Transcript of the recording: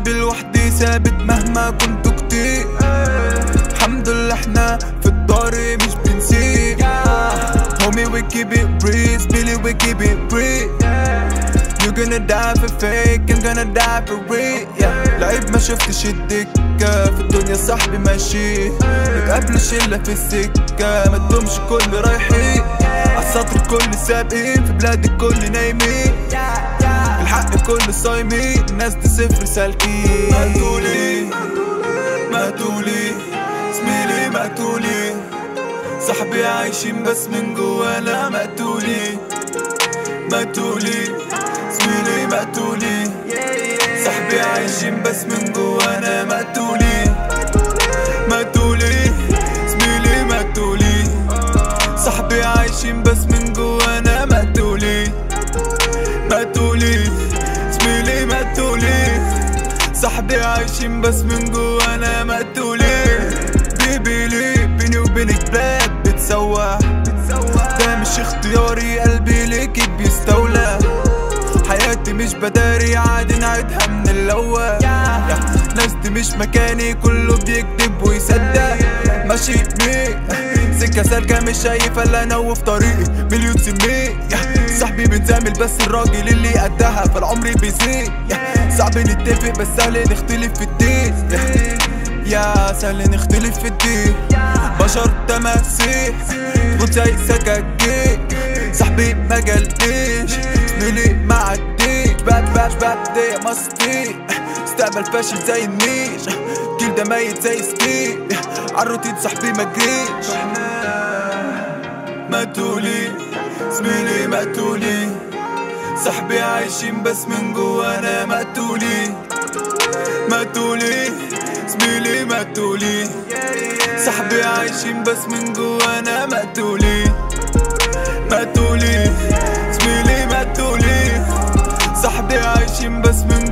صاحبي لوحدي ثابت مهما كنتوا كتير الحمد لله احنا في الدار مش بنسيب Homie we keep it real Billy we keep it real You gonna die for fake I'm gonna die for real yeah. لعيب ما شفتش الدكة في الدنيا صاحبي ماشي نتقابلوا شلة في السكة ما تدومش كل رايحين عالسطر كل سابقين في بلاد الكل نايمين الحق كل صايمين الناس دي صفر سالكين مقتولي مقتولي زميلي مقتولي صاحبي عايشين بس من جوانا مقتولي مقتولي زميلي مقتولي صاحبي عايشين بس من جوانا مقتولي مقتولي زميلي مقتولي صاحبي عايشين بس من جوانا مقتولي مقتولي زميلي مقتولي صاحبي عايشين بس من جوانا مقتولي بيبي ليه بيني وبينك بلاد بتسوى ده مش اختياري قلبي ليكي بيستولى حياتي مش بداري عادي نعيدها من الاول يا ناس دي مش مكاني كله بيكذب ويصدق ماشي مي سكة سالكة مش شايف الا انا وفي طريقي مليون سمي صاحبي بنزامل بس الراجل اللي قدها فالعمر بيزيد صعب نتفق بس سهل نختلف في الدين يا سهل نختلف في الدين بشر تماسيح خد زي سكاكين صاحبي ما جاليش زميلي ما عديش باب باب باب دي مصدي استقبل فاشل زي النيش جيل ده ميت زي سكين عالروتين صاحبي ما جريش مقتولي زميلي مقتولي صاحبي عايشين بس من جوانا مقتولي مقتولي زميلي مقتولي صاحبي عايشين بس من جوانا مقتولي مقتولي زميلي مقتولي صاحبي عايشين بس من